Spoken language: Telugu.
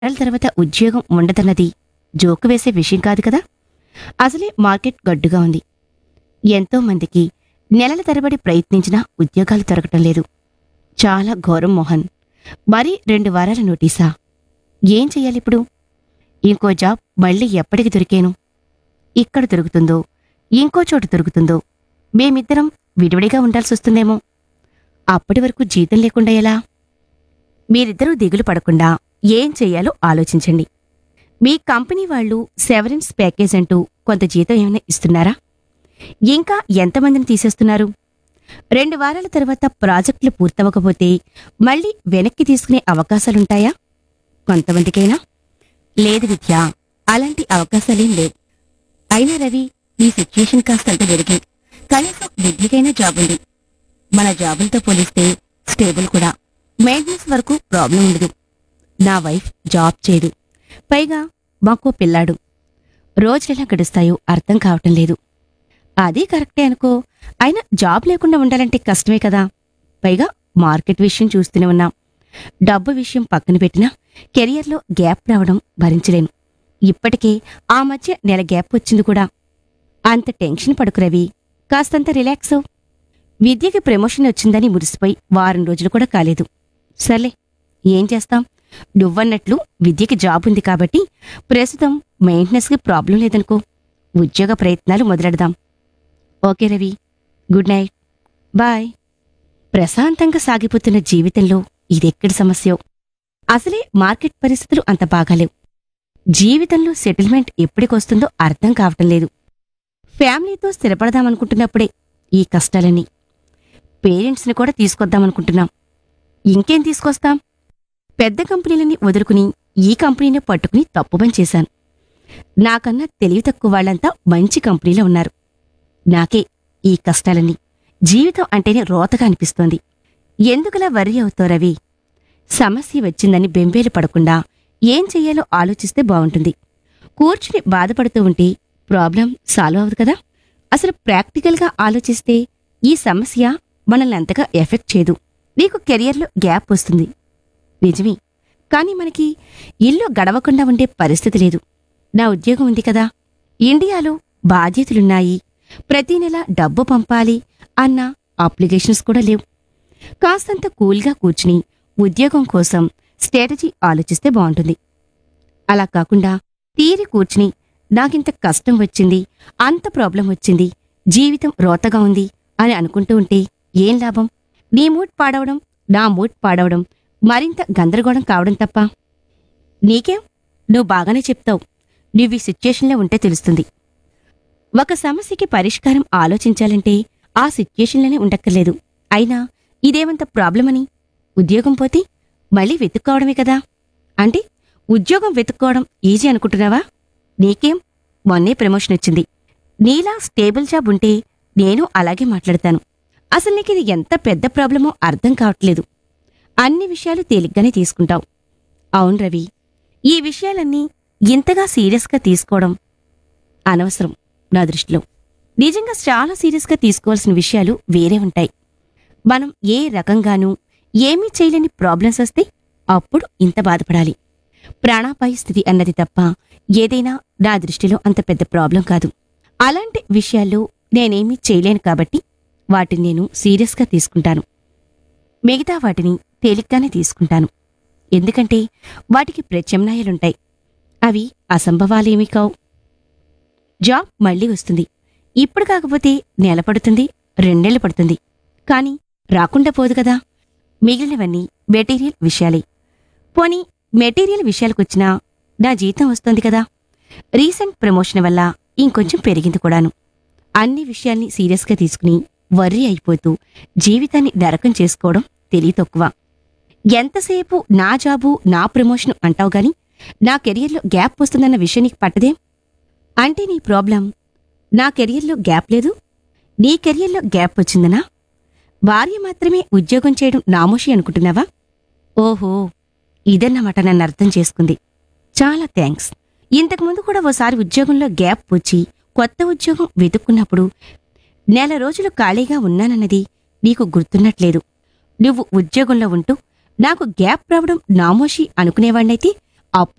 నెలల తర్వాత ఉద్యోగం ఉండదన్నది జోకు వేసే విషయం కాదు కదా అసలే మార్కెట్ గడ్డుగా ఉంది ఎంతో మందికి నెలల తరబడి ప్రయత్నించినా ఉద్యోగాలు దొరకటం లేదు చాలా ఘోరం మోహన్ మరీ రెండు వారాల నోటీసా ఏం చెయ్యాలిప్పుడు ఇంకో జాబ్ మళ్ళీ ఎప్పటికి దొరికేను ఇక్కడ దొరుకుతుందో ఇంకో చోట దొరుకుతుందో మేమిద్దరం విడివిడిగా ఉండాల్సి వస్తుందేమో అప్పటి వరకు జీతం లేకుండా ఎలా మీరిద్దరూ దిగులు పడకుండా ఏం చెయ్యాలో ఆలోచించండి మీ కంపెనీ వాళ్ళు సెవరెన్స్ ప్యాకేజ్ అంటూ కొంత జీతం ఏమైనా ఇస్తున్నారా ఇంకా ఎంతమందిని తీసేస్తున్నారు రెండు వారాల తర్వాత ప్రాజెక్టులు పూర్తవకపోతే మళ్ళీ వెనక్కి తీసుకునే అవకాశాలుంటాయా కొంతమందికైనా లేదు విద్య అలాంటి అవకాశాలేం లేవు అయినా రవి ఈ సిచ్యుయేషన్ కాస్తంత వెరిగి కనీసం విద్యకైనా జాబ్ ఉంది మన జాబులతో పోలిస్తే స్టేబుల్ కూడా మెయింటెనెన్స్ వరకు ప్రాబ్లం ఉండదు నా వైఫ్ జాబ్ చేయదు పైగా మాకో పిల్లాడు రోజులెలా గడుస్తాయో అర్థం కావటం లేదు అది కరెక్టే అనుకో అయినా జాబ్ లేకుండా ఉండాలంటే కష్టమే కదా పైగా మార్కెట్ విషయం చూస్తూనే ఉన్నాం డబ్బు విషయం పక్కన పెట్టినా కెరియర్లో గ్యాప్ రావడం భరించలేను ఇప్పటికే ఆ మధ్య నెల గ్యాప్ వచ్చింది కూడా అంత టెన్షన్ పడుకు రవి కాస్తంత రిలాక్స్ అవ్వు. విద్యకి ప్రమోషన్ వచ్చిందని మురిసిపోయి వారం రోజులు కూడా కాలేదు సర్లే ఏం చేస్తాం నువ్వన్నట్లు విద్యకి జాబ్ ఉంది కాబట్టి ప్రస్తుతం మెయింటెనెన్స్కి ప్రాబ్లం లేదనుకో ఉద్యోగ ప్రయత్నాలు మొదలెడదాం okay Ravi good night bye ప్రశాంతంగా సాగిపోతున్న జీవితంలో ఇదెక్కడి సమస్యో అసలే మార్కెట్ పరిస్థితులు అంత బాగాలేవు జీవితంలో సెటిల్మెంట్ ఎప్పటికొస్తుందో అర్థం కావటం లేదు ఫ్యామిలీతో స్థిరపడదామనుకుంటున్నప్పుడే ఈ కష్టాలన్నీ పేరెంట్స్ని కూడా తీసుకొద్దామనుకుంటున్నాం ఇంకేం తీసుకొస్తాం పెద్ద కంపెనీలని వదులుకుని ఈ కంపెనీని పట్టుకుని తప్పు పని చేశాను నాకన్నా తెలివి తక్కువ వాళ్ళంతా మంచి కంపెనీలో ఉన్నారు నాకే ఈ కష్టాలన్నీ జీవితం అంటేనే రోతగా అనిపిస్తోంది ఎందుకలా వర్రీ అవుతావు రవి సమస్య వచ్చిందని బెంబేలు పడకుండా ఏం చెయ్యాలో ఆలోచిస్తే బావుంటుంది కూర్చుని బాధపడుతూ ఉంటే ప్రాబ్లం సాల్వ్ అవ్వదు కదా అసలు ప్రాక్టికల్గా ఆలోచిస్తే ఈ సమస్య మనల్ని అంతగా ఎఫెక్ట్ చేయదు నీకు కెరియర్లో గ్యాప్ వస్తుంది నిజమే కానీ మనకి ఇల్లు గడవకుండా ఉండే పరిస్థితి లేదు నా ఉద్యోగం ఉంది కదా ఇండియాలో బాధ్యతలున్నాయి ప్రతి నెల డబ్బు పంపాలి అన్న అప్లికేషన్స్ కూడా లేవు కాస్తంత కూల్గా కూర్చుని ఉద్యోగం కోసం స్ట్రాటజీ ఆలోచిస్తే బాగుంటుంది అలా కాకుండా తీరి కూర్చుని నాకింత కష్టం వచ్చింది అంత ప్రాబ్లం వచ్చింది జీవితం రోతగా ఉంది అని అనుకుంటూ ఉంటే ఏం లాభం నీ మూడ్ పాడవడం నా మూడ్ పాడవడం మరింత గందరగోళం కావడం తప్ప నీకేం నువ్వు బాగానే చెప్తావు నువ్వు ఈ సిచ్యుయేషన్లో ఉంటే తెలుస్తుంది ఒక సమస్యకి పరిష్కారం ఆలోచించాలంటే ఆ సిచ్యుయేషన్లోనే ఉండక్కర్లేదు అయినా ఇదేమంత ప్రాబ్లం అని ఉద్యోగం పోతే మళ్ళీ వెతుక్కోవడమే కదా అంటే ఉద్యోగం వెతుక్కోవడం ఈజీ అనుకుంటున్నావా నీకేం మొన్నే ప్రమోషన్ వచ్చింది నీలా స్టేబుల్ జాబ్ ఉంటే నేను అలాగే మాట్లాడతాను అసలు నీకు ఇది ఎంత పెద్ద ప్రాబ్లమో అర్థం కావట్లేదు అన్ని విషయాలు తేలిగ్గానే తీసుకుంటావు అవును రవి ఈ విషయాలన్నీ ఇంతగా సీరియస్గా తీసుకోవడం అనవసరం నా దృష్టిలో నిజంగా చాలా సీరియస్గా తీసుకోవాల్సిన విషయాలు వేరే ఉంటాయి మనం ఏ రకంగానూ ఏమీ చేయలేని ప్రాబ్లమ్స్ వస్తే అప్పుడు ఇంత బాధపడాలి ప్రాణాపాయ స్థితి అన్నది తప్ప ఏదైనా నా దృష్టిలో అంత పెద్ద ప్రాబ్లం కాదు అలాంటి విషయాల్లో నేనేమీ చేయలేను కాబట్టి వాటిని నేను సీరియస్గా తీసుకుంటాను మిగతా వాటిని తేలిగ్గానే తీసుకుంటాను ఎందుకంటే వాటికి ప్రత్యామ్నాయాలుంటాయి అవి అసంభవాలేమీ కావు జాబ్ మళ్ళీ వస్తుంది ఇప్పుడు కాకపోతే నెల పడుతుంది రెండేళ్లు పడుతుంది కానీ రాకుండా పోదు కదా మిగిలినవన్నీ మెటీరియల్ విషయాలే పోనీ మెటీరియల్ విషయాలకొచ్చినా నా జీతం వస్తుంది కదా రీసెంట్ ప్రమోషన్ వల్ల ఇంకొంచెం పెరిగింది కూడాను అన్ని విషయాల్ని సీరియస్గా తీసుకుని వర్రీ అయిపోతూ జీవితాన్ని నరకం చేసుకోవడం తెలివి తక్కువ ఎంతసేపు నా జాబు నా ప్రమోషన్ అంటావు గాని నా కెరియర్లో గ్యాప్ వస్తుందన్న విషయం నీకు పట్టదేం అంటే నీ ప్రాబ్లం నా కెరియర్లో గ్యాప్ లేదు నీ కెరియర్లో గ్యాప్ వచ్చిందనా భార్య మాత్రమే ఉద్యోగం చేయడం నామోషి అనుకుంటున్నావా ఓహో ఇదన్నమాట నన్ను అర్థం చేసుకుంది చాలా థ్యాంక్స్ ఇంతకుముందు కూడా ఓసారి ఉద్యోగంలో గ్యాప్ వచ్చి కొత్త ఉద్యోగం వెతుక్కున్నప్పుడు నెల రోజులు ఖాళీగా ఉన్నానన్నది నీకు గుర్తున్నట్లేదు నువ్వు ఉద్యోగంలో ఉంటూ నాకు గ్యాప్ రావడం నామోషి అనుకునేవాణ్ణైతే అప్పుడు